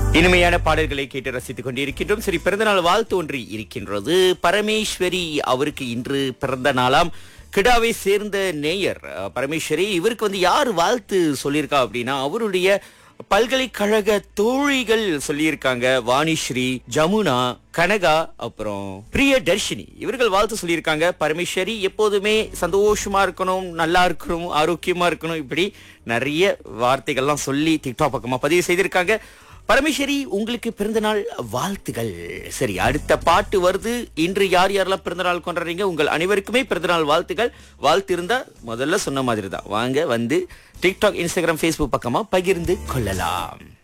இனிமையான பாடல்களை கேட்டு ரசித்துக் கொண்டிருக்கின்றோம் சரி பிறந்தநாள் வாழ்த்து ஒன்று இருக்கின்றது பரமேஸ்வரி அவருக்கு இன்று பிறந்த நாளாம் கிடாவை சேர்ந்த நேயர் அஹ், பரமேஸ்வரி இவருக்கு வந்து யார் வாழ்த்து சொல்லியிருக்கா அப்படின்னா அவருடைய பல்கலைக்கழக தோழிகள் சொல்லியிருக்காங்க வாணிஸ்ரீ ஜமுனா கனகா அப்புறம் பிரிய தர்ஷினி இவர்கள் வாழ்த்து சொல்லியிருக்காங்க பரமேஸ்வரி எப்போதுமே சந்தோஷமா இருக்கணும் நல்லா இருக்கணும் ஆரோக்கியமா இருக்கணும் இப்படி நிறைய வார்த்தைகள்லாம் சொல்லி டிக்டாக் பக்கமா பதிவு செய்திருக்காங்க பரமேஸ்வரி உங்களுக்கு பிறந்தநாள் வாழ்த்துகள் சரி அடுத்த பாட்டு வருது இன்று யார் யாரெல்லாம் பிறந்தநாள் கொண்டாடுறீங்க உங்கள் அனைவருக்குமே பிறந்தநாள் வாழ்த்துகள் வாழ்த்து இருந்தா முதல்ல சொன்ன மாதிரி தான் வாங்க வந்து டிக்டாக் இன்ஸ்டாகிராம் ஃபேஸ்புக் பக்கமா பகிர்ந்து கொள்ளலாம்